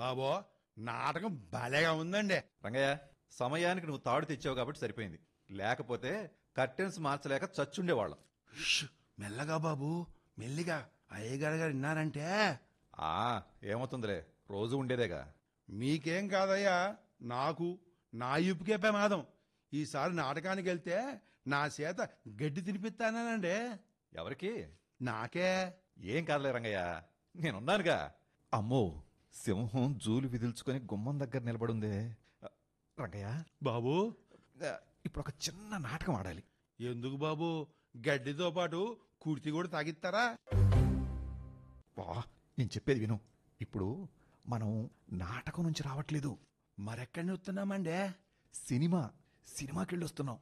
బాబో నాటకం భలేగా ఉందండి రంగయ్య సమయానికి నువ్వు తాడు తెచ్చావు కాబట్టి సరిపోయింది లేకపోతే కర్టెన్స్ మార్చలేక చచ్చుండేవాళ్ళం ష్, మెల్లగా బాబు మెల్లిగా అయ్యగారు గారు విన్నారంటే ఆ ఏమవుతుందిలే రోజు ఉండేదేగా మీకేం కాదయ్యా నాకు నా ఇప్పుకే ప్రమాదం ఈసారి నాటకానికి వెళ్తే నా చేత గడ్డి తినిపిస్తానండి ఎవరికి నాకే ఏం కాదులే రంగయ్య నేనున్నానుగా అమ్మో సింహం జూలు విదిల్చుకొని గుమ్మం దగ్గర నిలబడుందే రంగయ్య బాబు ఇప్పుడు ఒక చిన్న నాటకం ఆడాలి ఎందుకు బాబు గడ్డితో పాటు కుర్తి కూడా తాగిస్తారా వా నేను చెప్పేది విను ఇప్పుడు మనం నాటకం నుంచి రావట్లేదు మరెక్కడిని వస్తున్నామండే సినిమా సినిమాకి వెళ్ళొస్తున్నాం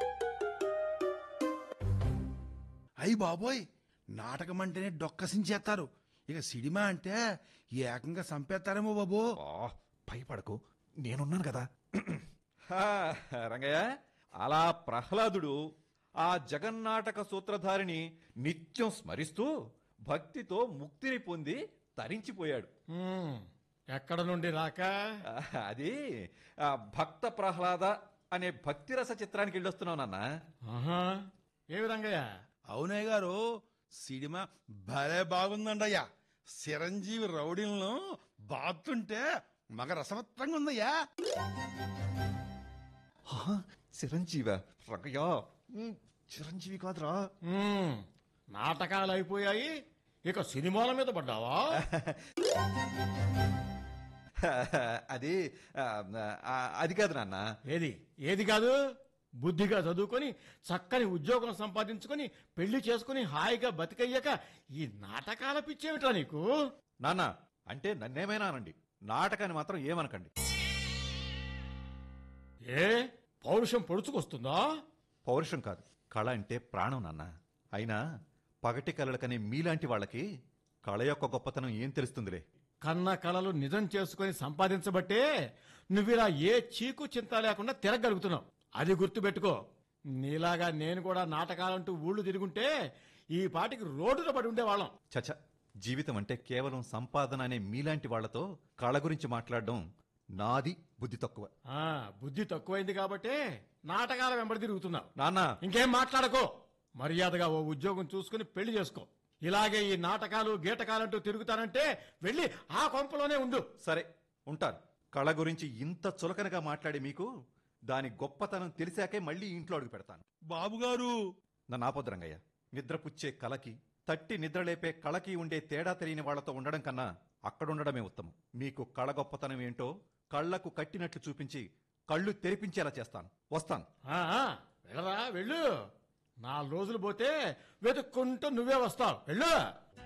అయ్యి బాబోయ్ నాటకం అంటేనే డొక్కసించేస్తారు ఇక సినిమా అంటే ఏకంగా చంపేస్తారేమో బాబు ఆ, భయపడకు నేనున్నాను కదా హా, రంగయ్య అలా ప్రహ్లాదుడు ఆ జగన్నాటక సూత్రధారిని నిత్యం స్మరిస్తూ భక్తితో ముక్తిని పొంది తరించిపోయాడు హ్మ్. ఎక్కడ నుండి రాక ఆ, అది ఆ, భక్త ప్రహ్లాద అనే భక్తిరస చిత్రానికి వెళ్ళొస్తున్నావు నాన్న ఆహా. ఏ విధంగా అవునయ్య గారు సినిమా భలే బాగుందండయ్యా చిరంజీవి రౌడీలను బాతుంటే మగ రసవత్తంగా ఉందయ్యా హా, చిరంజీవ రంగయ్య ఉమ్, చిరంజీవి కాదురా నాటకాలు అయిపోయాయి ఇక సినిమాల మీద పడ్డావా అది ఆ, ఆ, అది కాదు నాన్న ఏది ఏది కాదు బుద్ధిగా చదువుకొని చక్కని ఉద్యోగం సంపాదించుకొని పెళ్లి చేసుకుని హాయిగా బతికయ్యాక ఈ నాటకాల పిచ్చేమిట్రా నీకు నాన్న అంటే నన్నేమైనా అనండి నాటకాన్ని మాత్రం ఏమనకండి ఏ పౌరుషం పొడుచుకొస్తుందా పౌరుషం కాదు కళ అంటే ప్రాణం నాన్న అయినా పగటి కళలకనే మీలాంటి వాళ్ళకి కళ యొక్క గొప్పతనం ఏం తెలుస్తుందిలే కన్న కళలు నిజం చేసుకొని సంపాదించబట్టే నువ్విలా ఏ చీకు చింత లేకుండా తిరగలుగుతున్నావు అది గుర్తుపెట్టుకో నీలాగా నేను కూడా నాటకాలంటూ ఊళ్ళు తిరుగుంటే ఈ పాటికి రోడ్డున పడి ఉండేవాళ్ళం చచ జీవితం అంటే కేవలం సంపాదన అనే మీలాంటి వాళ్లతో కళ గురించి మాట్లాడడం నాది బుద్ధి తక్కువ ఆ బుద్ధి తక్కువైంది కాబట్టే నాటకాల వెంబడి తిరుగుతున్నావు నాన్న ఇంకేం మాట్లాడకో మర్యాదగా ఓ ఉద్యోగం చూసుకుని పెళ్లి చేసుకో ఇలాగే ఈ నాటకాలు గీటకాలంటూ తిరుగుతానంటే వెళ్ళి ఆ కొంపలోనే ఉండు సరే ఉంటాను కళ గురించి ఇంత చులకనగా మాట్లాడే మీకు దాని గొప్పతనం తెలిసాకే మళ్ళీ ఇంట్లో అడుగు పెడతాను బాబుగారు నన్ను ఆపొద్దు రంగయ్య నిద్రపుచ్చే కళకి తట్టి నిద్రలేపే కళకి ఉండే తేడా తెలియని వాళ్లతో ఉండడం కన్నా అక్కడుండడమే ఉత్తమం మీకు కళ గొప్పతనం ఏంటో కళ్లకు కట్టినట్లు చూపించి కళ్ళు తెరిపించేలా చేస్తాను వస్తాను ఆ, ఆ, వెళ్ళరా వెళ్ళు నాలుగు రోజులు పోతే వెతుక్కుంటూ నువ్వే వస్తావు వెళ్ళు